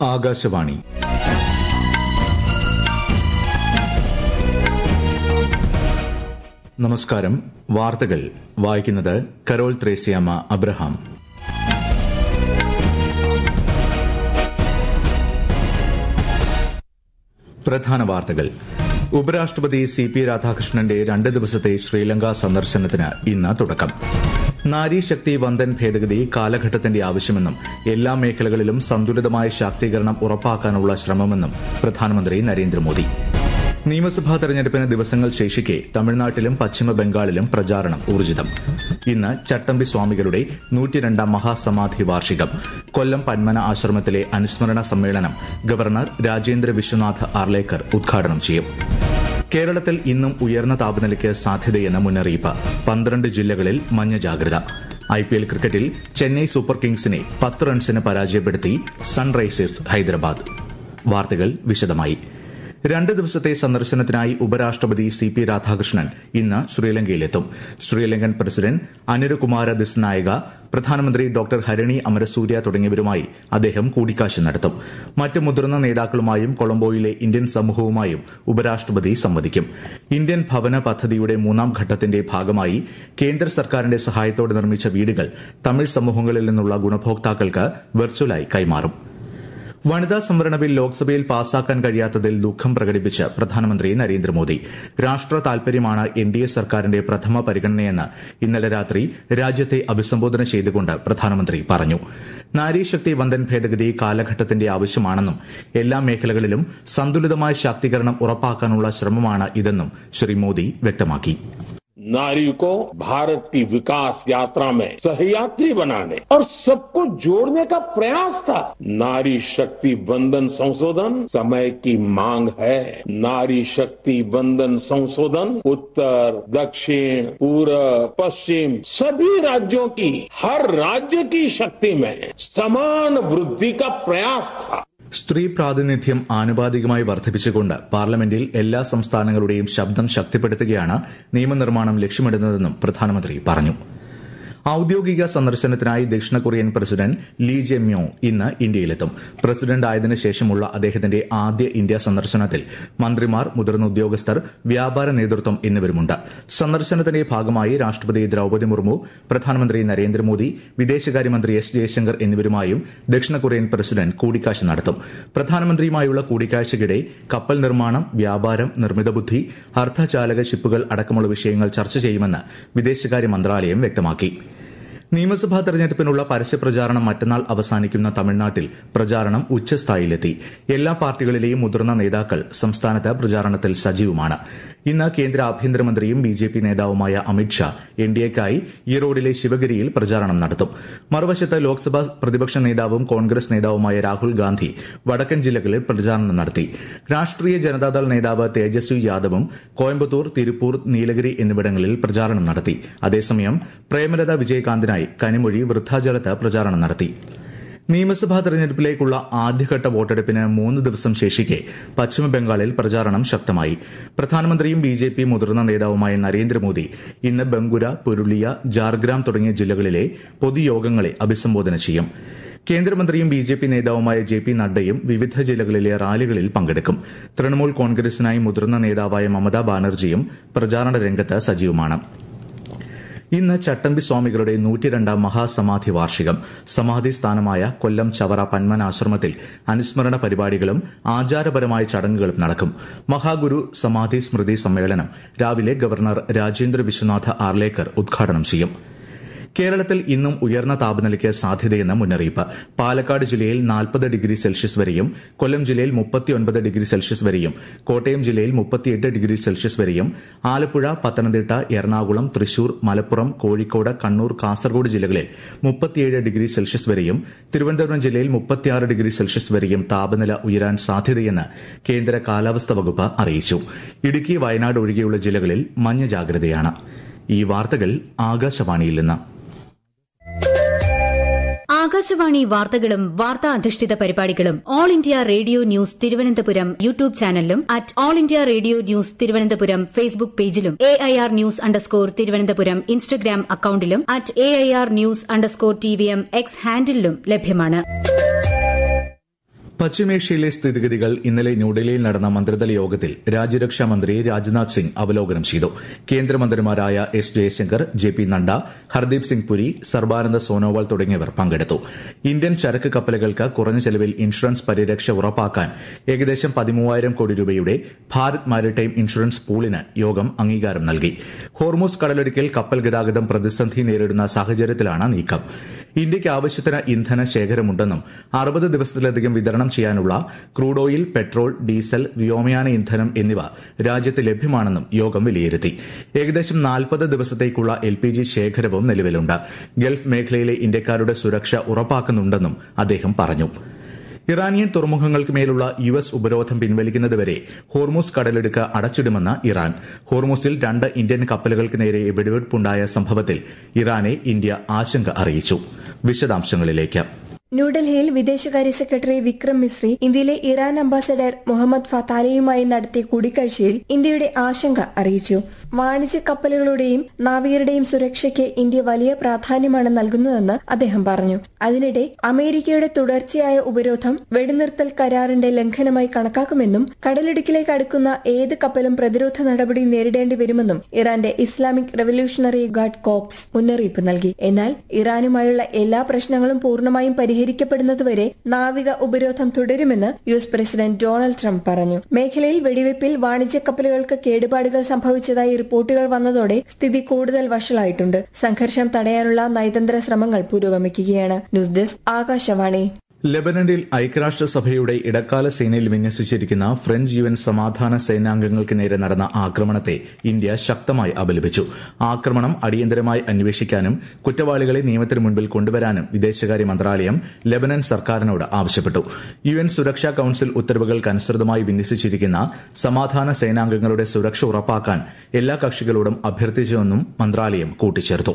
ആകാശവാണി നമസ്കാരം വാർത്തകൾ വായിക്കുന്നത് കരോൾ ത്രേസ്യാമ്മ അബ്രഹാം പ്രധാന വാർത്തകൾ ഉപരാഷ്ട്രപതി സി പി രാധാകൃഷ്ണന്റെ രണ്ട് ദിവസത്തെ ശ്രീലങ്ക സന്ദർശനത്തിന് ഇന്ന് തുടക്കം നാരീശക്തി വന്ദൻ ഭേദഗതി കാലഘട്ടത്തിന്റെ ആവശ്യമെന്നും എല്ലാ മേഖലകളിലും സന്തുലിതമായ ശാക്തീകരണം ഉറപ്പാക്കാനുള്ള ശ്രമമെന്നും പ്രധാനമന്ത്രി നരേന്ദ്രമോദി നിയമസഭാ തെരഞ്ഞെടുപ്പിന് ദിവസങ്ങൾ ശേഷിക്കെ തമിഴ്നാട്ടിലും പശ്ചിമ ബംഗാളിലും പ്രചാരണം ഊർജിതം ഇന്ന് ചട്ടമ്പി സ്വാമികളുടെ നൂറ്റിരണ്ടാം മഹാസമാധി വാർഷികം കൊല്ലം പന്മന ആശ്രമത്തിലെ അനുസ്മരണ സമ്മേളനം ഗവർണർ രാജേന്ദ്ര വിശ്വനാഥ് ആർലേക്കർ ഉദ്ഘാടനം ചെയ്യും കേരളത്തിൽ ഇന്നും ഉയർന്ന താപനിലയ്ക്ക് സാധ്യതയെന്ന മുന്നറിയിപ്പ് പന്ത്രണ്ട് ജില്ലകളിൽ മഞ്ഞ ജാഗ്രത ഐപിഎൽ ക്രിക്കറ്റിൽ ചെന്നൈ സൂപ്പർ കിങ്സിനെ പത്ത് റൺസിന് പരാജയപ്പെടുത്തി സൺറൈസേഴ്സ് ഹൈദരാബാദ് വാർത്തകൾ വിശദമായി രണ്ട് ദിവസത്തെ സന്ദർശനത്തിനായി ഉപരാഷ്ട്രപതി സി പി രാധാകൃഷ്ണൻ ഇന്ന് ശ്രീലങ്കയിലെത്തും ശ്രീലങ്കൻ പ്രസിഡന്റ് അനുരകുമാര ദിസ്നായക പ്രധാനമന്ത്രി ഡോക്ടർ ഹരണി അമരസൂര്യ തുടങ്ങിയവരുമായി അദ്ദേഹം കൂടിക്കാഴ്ച നടത്തും മറ്റ് മുതിർന്ന നേതാക്കളുമായും കൊളംബോയിലെ ഇന്ത്യൻ സമൂഹവുമായും ഉപരാഷ്ട്രപതി സംവദിക്കും ഇന്ത്യൻ ഭവന പദ്ധതിയുടെ മൂന്നാം ഘട്ടത്തിന്റെ ഭാഗമായി കേന്ദ്ര സർക്കാരിന്റെ സഹായത്തോടെ നിർമ്മിച്ച വീടുകൾ തമിഴ് സമൂഹങ്ങളിൽ നിന്നുള്ള ഗുണഭോക്താക്കൾക്ക് വെർച്വലായി കൈമാറും വനിതാ സംവരണ ബിൽ ലോക്സഭയിൽ പാസാക്കാൻ കഴിയാത്തതിൽ ദുഃഖം പ്രകടിപ്പിച്ച് പ്രധാനമന്ത്രി നരേന്ദ്രമോദി രാഷ്ട്ര താൽപര്യമാണ് എൻ ഡി എ സർക്കാരിന്റെ പ്രഥമ പരിഗണനയെന്ന് ഇന്നലെ രാത്രി രാജ്യത്തെ അഭിസംബോധന ചെയ്തുകൊണ്ട് പ്രധാനമന്ത്രി പറഞ്ഞു നാരീശക്തി വന്ദൻ ഭേദഗതി കാലഘട്ടത്തിന്റെ ആവശ്യമാണെന്നും എല്ലാ മേഖലകളിലും സന്തുലിതമായ ശാക്തീകരണം ഉറപ്പാക്കാനുള്ള ശ്രമമാണ് ഇതെന്നും ശ്രീ മോദി വ്യക്തമാക്കി नारी को भारत की विकास यात्रा में सहयात्री बनाने और सबको जोड़ने का प्रयास था नारी शक्ति बंधन संशोधन समय की मांग है नारी शक्ति बंधन संशोधन उत्तर दक्षिण पूर्व पश्चिम सभी राज्यों की हर राज्य की शक्ति में समान वृद्धि का प्रयास था സ്ത്രീ പ്രാതിനിധ്യം ആനുപാതികമായി വർദ്ധിപ്പിച്ചുകൊണ്ട് പാർലമെന്റിൽ എല്ലാ സംസ്ഥാനങ്ങളുടെയും ശബ്ദം ശക്തിപ്പെടുത്തുകയാണ് നിയമനിർമ്മാണം ലക്ഷ്യമിടുന്നതെന്നും പ്രധാനമന്ത്രി പറഞ്ഞു ഔദ്യോഗിക സന്ദർശനത്തിനായി ദക്ഷിണ Korean president Lee Jae Myung ഇന്ന് ഇന്ത്യയിലെത്തും പ്രസിഡന്റ് ആയതിനു ശേഷമുള്ള അദ്ദേഹത്തിന്റെ ആദ്യ ഇന്ത്യ സന്ദർശനത്തിൽ മന്ത്രിമാർ മുതിർന്ന ഉദ്യോഗസ്ഥർ വ്യാപാര നേതൃത്വം എന്നിവരുമുണ്ട് സന്ദർശനത്തിന്റെ ഭാഗമായി രാഷ്ട്രപതി ദ്രൌപദി മുർമു പ്രധാനമന്ത്രി നരേന്ദ്രമോദി വിദേശകാര്യമന്ത്രി എസ് ജയശങ്കർ എന്നിവരുമായും ദക്ഷിണ കൊറിയൻ പ്രസിഡന്റ് കൂടിക്കാഴ്ച നടത്തും പ്രധാനമന്ത്രിയുമായുള്ള കൂടിക്കാഴ്ചയ്ക്കിടെ കപ്പൽ നിർമ്മാണം വ്യാപാരം നിർമ്മിത ബുദ്ധി അർദ്ധചാലക ഷിപ്പുകൾ അടക്കമുള്ള വിഷയങ്ങൾ ചർച്ച ചെയ്യുമെന്ന് വിദേശകാര്യ മന്ത്രാലയം വ്യക്തമാക്കി നിയമസഭാ തെരഞ്ഞെടുപ്പിനുള്ള പരസ്യപ്രചാരണം മറ്റന്നാൾ അവസാനിക്കുന്ന തമിഴ്നാട്ടിൽ പ്രചാരണം ഉച്ചസ്ഥായിയിലെത്തി എല്ലാ പാർട്ടികളിലെയും മുതിർന്ന നേതാക്കൾ സംസ്ഥാനത്ത് പ്രചാരണത്തിൽ സജീവമാണ് ഇന്ന് കേന്ദ്ര ആഭ്യന്തരമന്ത്രിയും ബി ജെ പി നേതാവുമായ അമിത്ഷാ എൻ ഡി എക്കായി ഈറോഡിലെ ശിവഗിരിയിൽ പ്രചാരണം നടത്തും മറുവശത്ത് ലോക്സഭാ പ്രതിപക്ഷ നേതാവും കോൺഗ്രസ് നേതാവുമായ രാഹുൽ ഗാന്ധി വടക്കൻ ജില്ലകളിൽ പ്രചാരണം നടത്തി രാഷ്ട്രീയ ജനതാദൾ നേതാവ് തേജസ്വി യാദവും കോയമ്പത്തൂർ തിരുപ്പൂർ നീലഗിരി എന്നിവിടങ്ങളിൽ പ്രചാരണം നടത്തി അതേസമയം പ്രേമലത വിജയകാന്തിനായി കനിമൊഴി വൃദ്ധാജലത്ത് പ്രചാരണം നടത്തി നിയമസഭാ തെരഞ്ഞെടുപ്പിലേക്കുള്ള ആദ്യഘട്ട വോട്ടെടുപ്പിന് മൂന്ന് ദിവസം ശേഷിക്കെ പശ്ചിമബംഗാളിൽ പ്രചാരണം ശക്തമായി പ്രധാനമന്ത്രിയും ബി ജെ പി മുതിർന്ന നേതാവുമായ നരേന്ദ്രമോദി ഇന്ന് ബംഗുര പുരുളിയ ജാർഗ്രാം തുടങ്ങിയ ജില്ലകളിലെ പൊതുയോഗങ്ങളെ അഭിസംബോധന ചെയ്യും കേന്ദ്രമന്ത്രിയും ബി ജെ പി നേതാവുമായ ജെ പി നഡ്ഡയും വിവിധ ജില്ലകളിലെ റാലികളിൽ പങ്കെടുക്കും തൃണമൂൽ കോൺഗ്രസിനായി മുതിർന്ന നേതാവായ മമതാ ബാനർജിയും പ്രചാരണ രംഗത്ത് സജീവമാണ് ഇന്ന് ചട്ടമ്പി സ്വാമികളുടെ നൂറ്റിരണ്ടാം മഹാസമാധി വാർഷികം സമാധി സ്ഥാനമായ കൊല്ലം ചവറ പന്മന ആശ്രമത്തിൽ അനുസ്മരണ പരിപാടികളും ആചാരപരമായ ചടങ്ങുകളും നടക്കും മഹാഗുരു സമാധി സ്മൃതി സമ്മേളനം രാവിലെ ഗവർണർ രാജേന്ദ്ര വിശ്വനാഥ ആർലേക്കർ ഉദ്ഘാടനം ചെയ്യും കേരളത്തിൽ ഇന്നും ഉയർന്ന താപനിലയ്ക്ക് സാധ്യതയെന്ന മുന്നറിയിപ്പ് പാലക്കാട് ജില്ലയിൽ നാൽപ്പത് ഡിഗ്രി സെൽഷ്യസ് വരെയും കൊല്ലം ജില്ലയിൽ മുപ്പത്തിയൊൻപത് ഡിഗ്രി സെൽഷ്യസ് വരെയും കോട്ടയം ജില്ലയിൽ മുപ്പത്തിയെട്ട് ഡിഗ്രി സെൽഷ്യസ് വരെയും ആലപ്പുഴ പത്തനംതിട്ട എറണാകുളം തൃശൂർ മലപ്പുറം കോഴിക്കോട് കണ്ണൂർ കാസർഗോഡ് ജില്ലകളിൽ മുപ്പത്തിയേഴ് ഡിഗ്രി സെൽഷ്യസ് വരെയും തിരുവനന്തപുരം ജില്ലയിൽ മുപ്പത്തിയാറ് ഡിഗ്രി സെൽഷ്യസ് വരെയും താപനില ഉയരാൻ സാധ്യതയെന്ന് കേന്ദ്ര കാലാവസ്ഥാ വകുപ്പ് അറിയിച്ചു ഇടുക്കി വയനാട് ഒഴികെയുള്ള ജില്ലകളിൽ മഞ്ഞ ജാഗ്രതയാണ് ഈ വാർത്തകൾ ആകാശവാണിയിൽ നിന്ന് ആകാശവാണി വാർത്തകളും വാർത്താ അധിഷ്ഠിത പരിപാടികളും all India radio news Thiruvananthapuram YouTube ചാനലിലും at all India radio news Thiruvananthapuram Facebook പേജിലും A I R news underscore Thiruvananthapuram Instagram അക്കൌണ്ടിലും at A I R news underscore T V M X ഹാൻഡിലും ലഭ്യമാണ് പശ്ചിമേഷ്യയിലെ സ്ഥിതിഗതികൾ ഇന്നലെ ന്യൂഡൽഹിയിൽ നടന്ന മന്ത്രിതല യോഗത്തിൽ രാജ്യരക്ഷാ മന്ത്രി രാജ്നാഥ് സിംഗ് അവലോകനം ചെയ്തു കേന്ദ്രമന്ത്രിമാരായ S Jaishankar J P Nadda Hardeep Singh Puri Sarbananda Sonowal തുടങ്ങിയവർ പങ്കെടുത്തു ഇന്ത്യൻ ചരക്ക് കപ്പലുകൾക്ക് കുറഞ്ഞ ചെലവിൽ ഇൻഷുറൻസ് പരിരക്ഷ ഉറപ്പാക്കാൻ ഏകദേശം പതിമൂവായിരം കോടി രൂപയുടെ ഭാരത് മാരിടൈം ഇൻഷുറൻസ് പൂളിന് യോഗം അംഗീകാരം നൽകി ഹോർമൂസ് കടലൊടുക്കിൽ കപ്പൽ ഗതാഗതം പ്രതിസന്ധി നേരിടുന്ന സാഹചര്യത്തിലാണ് നീക്കം ഇന്ത്യയ്ക്ക് ആവശ്യത്തിന് ഇന്ധന ശേഖരമുണ്ടെന്നും അറുപത് ദിവസത്തിലധികം വിതരണം ചെയ്യാനുള്ള ക്രൂഡ് ഓയിൽ പെട്രോൾ ഡീസൽ വ്യോമയാന ഇന്ധനം എന്നിവ രാജ്യത്ത് ലഭ്യമാണെന്നും യോഗം വിലയിരുത്തി ഏകദേശം നാൽപ്പത് ദിവസത്തേക്കുള്ള എൽ പി ജി ശേഖരവും നിലവിലുണ്ട് ഗൾഫ് മേഖലയിലെ ഇന്ത്യക്കാരുടെ സുരക്ഷ ഉറപ്പാക്കുന്നുണ്ടെന്നും അദ്ദേഹം പറഞ്ഞു ഇറാനിയൻ തുറമുഖങ്ങൾക്ക് മേലുള്ള യു എസ് ഉപരോധം പിൻവലിക്കുന്നതുവരെ ഹോർമൂസ് കടലെടുക്ക് അടച്ചിടുമെന്ന് ഇറാൻ ഹോർമൂസിൽ രണ്ട് ഇന്ത്യൻ കപ്പലുകൾക്ക് നേരെ വെടിവയ്പുണ്ടായ സംഭവത്തിൽ ഇറാനെ ഇന്ത്യ ആശങ്ക അറിയിച്ചു വിശദാംശങ്ങളിലേക്ക് ന്യൂഡൽഹിയിൽ വിദേശകാര്യ സെക്രട്ടറി വിക്രം മിശ്രി ഇന്ത്യയിലെ ഇറാൻ അംബാസഡർ മുഹമ്മദ് ഫത്താലയുമായി നടത്തിയ കൂടിക്കാഴ്ചയിൽ ഇന്ത്യയുടെ ആശങ്ക അറിയിച്ചു വാണിജ്യ കപ്പലുകളുടെയും നാവികരുടെയും സുരക്ഷയ്ക്ക് ഇന്ത്യ വലിയ പ്രാധാന്യമാണ് നൽകുന്നതെന്ന് അദ്ദേഹം പറഞ്ഞു അതിനിടെ അമേരിക്കയുടെ തുടർച്ചയായ ഉപരോധം വെടിനിർത്തൽ കരാറിന്റെ ലംഘനമായി കണക്കാക്കുമെന്നും കടലിടുക്കിലേക്ക് അടുക്കുന്ന ഏത് കപ്പലും പ്രതിരോധ നടപടി നേരിടേണ്ടി വരുമെന്നും ഇറാന്റെ ഇസ്ലാമിക് റവല്യൂഷണറി ഗാർഡ് കോപ്സ് മുന്നറിയിപ്പ് നൽകി എന്നാൽ ഇറാനുമായുള്ള എല്ലാ പ്രശ്നങ്ങളും പൂർണ്ണമായും പരിഹരിക്കപ്പെടുന്നതുവരെ നാവിക ഉപരോധം തുടരുമെന്ന് U S president Donald Trump പറഞ്ഞു മേഖലയിൽ വെടിവയ്പിൽ വാണിജ്യ കപ്പലുകൾക്ക് കേടുപാടുകൾ സംഭവിച്ചതായി റിപ്പോർട്ടുകൾ വന്നതോടെ സ്ഥിതി കൂടുതൽ വഷളായിട്ടുണ്ട് സംഘർഷം തടയാനുള്ള നയതന്ത്ര ശ്രമങ്ങൾ പുരോഗമിക്കുകയാണ് ന്യൂസ് ഡെസ്ക് ആകാശവാണി ലെബനനിൽ ഐക്യരാഷ്ട്രസഭയുടെ ഇടക്കാല സേനയിൽ വിന്യസിച്ചിരിക്കുന്ന ഫ്രഞ്ച് യു എൻ സമാധാന സേനാംഗങ്ങൾക്ക് നേരെ നടന്ന ആക്രമണത്തെ ഇന്ത്യ ശക്തമായി അപലപിച്ചു ആക്രമണം അടിയന്തരമായി അന്വേഷിക്കാനും കുറ്റവാളികളെ നിയമത്തിന് മുൻപിൽ കൊണ്ടുവരാനും വിദേശകാര്യ മന്ത്രാലയം ലെബനൻ സർക്കാരിനോട് ആവശ്യപ്പെട്ടു യു എൻ സുരക്ഷാ കൌൺസിൽ ഉത്തരവുകൾക്കനുസൃതമായി വിന്യസിച്ചിരിക്കുന്ന സമാധാന സേനാംഗങ്ങളുടെ സുരക്ഷ ഉറപ്പാക്കാൻ എല്ലാ കക്ഷികളോടും അഭ്യർത്ഥിച്ചുവെന്നും മന്ത്രാലയം കൂട്ടിച്ചേർത്തു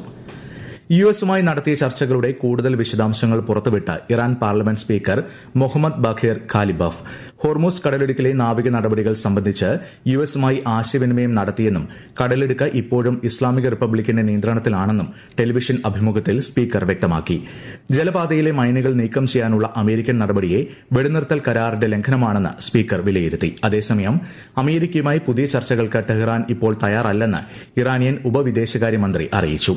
യു എസുമായി നടത്തിയ ചർച്ചകളുടെ കൂടുതൽ വിശദാംശങ്ങൾ പുറത്തുവിട്ട Iran parliament speaker Mohammad Baqer Ghalibaf Hormuz കടലിടുക്കിലെ നാവിക നടപടികൾ സംബന്ധിച്ച് യു എസുമായി ആശയവിനിമയം നടത്തിയെന്നും കടലിടുക്ക് ഇപ്പോഴും ഇസ്ലാമിക റിപ്പബ്ലിക്കിന്റെ നിയന്ത്രണത്തിലാണെന്നും ടെലിവിഷൻ അഭിമുഖത്തിൽ സ്പീക്കർ വ്യക്തമാക്കി ജലപാതയിലെ മൈനുകൾ നീക്കം ചെയ്യാനുള്ള അമേരിക്കൻ നടപടിയെ വെടിനിർത്തൽ കരാറിന്റെ ലംഘനമാണെന്ന് സ്പീക്കർ വിലയിരുത്തി അതേസമയം അമേരിക്കയുമായി പുതിയ ചർച്ചകൾക്ക് ടെഹ്റാൻ ഇപ്പോൾ തയ്യാറല്ലെന്ന് ഇറാനിയൻ ഉപവിദേശകാര്യമന്ത്രി അറിയിച്ചു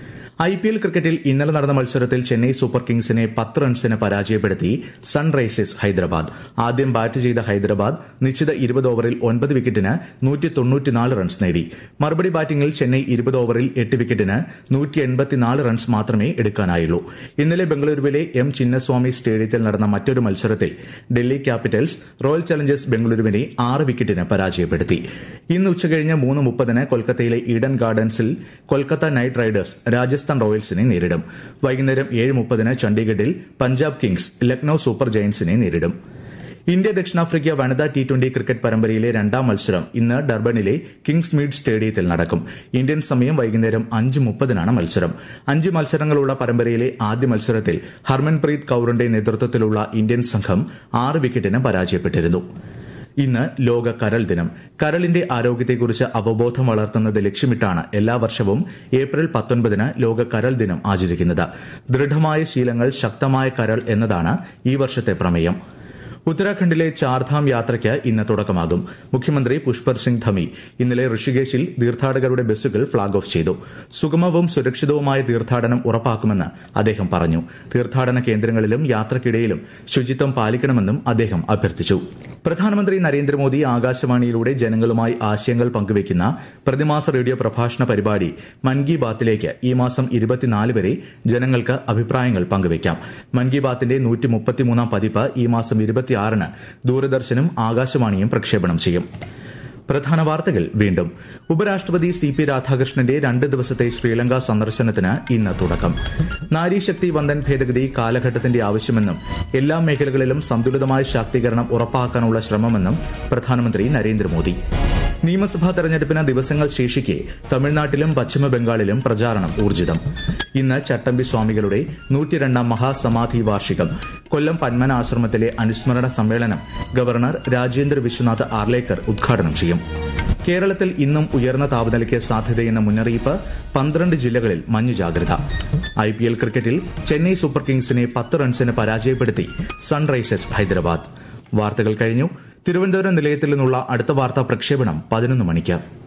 ഐ പി എൽ ക്രിക്കറ്റിൽ ഇന്നലെ നടന്ന മത്സരത്തിൽ ചെന്നൈ സൂപ്പർ കിങ്സിനെ പത്ത് റൺസിന് പരാജയപ്പെടുത്തി സൺറൈസേഴ്സ് ഹൈദരാബാദ് ആദ്യം ബാറ്റ് ചെയ്ത ഹൈദരാബാദ് നിശ്ചിത ഇരുപത് ഓവറിൽ ഒൻപത് വിക്കറ്റിന് നൂറ്റി തൊണ്ണൂറ്റിനാല് റൺസ് നേടി മറുപടി ബാറ്റിംഗിൽ ചെന്നൈ ഇരുപത് ഓവറിൽ എട്ട് വിക്കറ്റിന് നൂറ്റി എൺപത്തിനാല് റൺസ് മാത്രമേ എടുക്കാനായുള്ളൂ ഇന്നലെ ബംഗളൂരുവിലെ എം ചിന്നസ്വാമി സ്റ്റേഡിയത്തിൽ നടന്ന മറ്റൊരു മത്സരത്തിൽ ഡൽഹി ക്യാപിറ്റൽസ് റോയൽ ചലഞ്ചേഴ്സ് ബംഗളൂരുവിനെ ആറ് വിക്കറ്റിന് പരാജയപ്പെടുത്തി ഇന്ന് ഉച്ചകഴിഞ്ഞ് മൂന്ന് മുപ്പതിന് കൊൽക്കത്തയിലെ ഈഡൻ ഗാർഡൻസിൽ കൊൽക്കത്ത നൈറ്റ് റൈഡേഴ്സ് രാജസ്ഥാൻ റോയൽസിനെ നേരിടും വൈകുന്നേരം ഏഴ് മുപ്പതിന് ചണ്ഡീഗഡിൽ പഞ്ചാബ് കിങ്സ് ലക്നൌ സൂപ്പർ ജയന്റ്സിനെ നേരിടും ഇന്ത്യ ദക്ഷിണാഫ്രിക്ക വനിതാ ടി ട്വന്റി ക്രിക്കറ്റ് പരമ്പരയിലെ രണ്ടാം മത്സരം ഇന്ന് ഡർബണിലെ കിങ്സ് മീഡ് സ്റ്റേഡിയത്തിൽ നടക്കും ഇന്ത്യൻ സമയം വൈകുന്നേരം അഞ്ച് മുപ്പതിനാണ് മത്സരം അഞ്ച് മത്സരങ്ങളുള്ള പരമ്പരയിലെ ആദ്യ മത്സരത്തിൽ ഹർമൻപ്രീത് കൌറിന്റെ നേതൃത്വത്തിലുള്ള ഇന്ത്യൻ സംഘം ആറ് വിക്കറ്റിന് പരാജയപ്പെട്ടിരുന്നു ഇന്ന് ലോക കരൾ ദിനം കരളിന്റെ ആരോഗ്യത്തെക്കുറിച്ച് അവബോധം വളർത്തുന്നത് ലക്ഷ്യമിട്ടാണ് എല്ലാ വർഷവും ഏപ്രിൽ പത്തൊൻപതിന് ലോക കരൾ ദിനം ആചരിക്കുന്നത് ദൃഢമായ ശീലങ്ങൾ ശക്തമായ കരൾ എന്നതാണ് ഈ വർഷത്തെ പ്രമേയം ഉത്തരാഖണ്ഡിലെ ചാർധാം യാത്രയ്ക്ക് ഇന്ന് തുടക്കമാകും മുഖ്യമന്ത്രി പുഷ്പർ സിംഗ് ധമി ഇന്നലെ ഋഷികേശിൽ തീർത്ഥാടകരുടെ ബസ്സുകൾ ഫ്ളാഗ് ഓഫ് ചെയ്തു സുഗമവും സുരക്ഷിതവുമായ തീർത്ഥാടനം ഉറപ്പാക്കുമെന്ന് അദ്ദേഹം പറഞ്ഞു തീർത്ഥാടന കേന്ദ്രങ്ങളിലും യാത്രക്കിടയിലും ശുചിത്വം പാലിക്കണമെന്നും അദ്ദേഹം അഭ്യർത്ഥിച്ചു പ്രധാനമന്ത്രി നരേന്ദ്രമോദി ആകാശവാണിയിലൂടെ ജനങ്ങളുമായി ആശയങ്ങൾ പങ്കുവയ്ക്കുന്ന പ്രതിമാസ റേഡിയോ പ്രഭാഷണ പരിപാടി മൻ കി ബാത്തിലേക്ക് ഈ മാസം ഇരുപത്തിനാല് വരെ ജനങ്ങൾക്ക് അഭിപ്രായങ്ങൾ പങ്കുവയ്ക്കാം മൻ കി ബാത്തിന്റെ നൂറ്റി മുപ്പത്തിമൂന്നാം പതിപ്പ് ഈ മാസം ഇരുപത്തിയാറിന് ദൂരദർശനും ആകാശവാണിയും പ്രക്ഷേപണം ചെയ്യും പ്രധാന വാർത്തകൾ വീണ്ടും ഉപരാഷ്ട്രപതി സി പി രാധാകൃഷ്ണന്റെ രണ്ട് ദിവസത്തെ ശ്രീലങ്ക സന്ദർശനത്തിന് ഇന്ന് തുടക്കം നാരീശക്തി വന്ദൻ ഭേദഗതി കാലഘട്ടത്തിന്റെ ആവശ്യമെന്നും എല്ലാ മേഖലകളിലും സന്തുലിതമായ ശാക്തീകരണം ഉറപ്പാക്കാനുള്ള ശ്രമമെന്നും പ്രധാനമന്ത്രി നരേന്ദ്രമോദി നിയമസഭാ തെരഞ്ഞെടുപ്പിന് ദിവസങ്ങൾ ശേഷിക്കെ തമിഴ്നാട്ടിലും പശ്ചിമ ബംഗാളിലും പ്രചാരണം ഊർജിതം ഇന്ന് ചട്ടമ്പി സ്വാമികളുടെ നൂറ്റിരണ്ടാം മഹാസമാധി വാർഷികം കൊല്ലം പന്മന ആശ്രമത്തിലെ അനുസ്മരണ സമ്മേളനം ഗവർണർ രാജേന്ദ്ര വിശ്വനാഥ് ആർലേക്കർ ഉദ്ഘാടനം ചെയ്യും കേരളത്തിൽ ഇന്നും ഉയർന്ന താപനിലയ്ക്ക് സാധ്യതയെന്ന മുന്നറിയിപ്പ് പന്ത്രണ്ട് ജില്ലകളിൽ മഞ്ഞു ജാഗ്രത ഐ പി എൽ ക്രിക്കറ്റിൽ ചെന്നൈ സൂപ്പർ കിങ്സിനെ പത്ത് റൺസിന് പരാജയപ്പെടുത്തി സൺറൈസേഴ്സ് ഹൈദരാബാദ് വാർത്തകൾ കഴിഞ്ഞു തിരുവനന്തപുരം നിലയത്തിൽ നിന്നുള്ള അടുത്ത വാർത്താ പ്രക്ഷേപണം പതിനൊന്ന് മണിക്ക്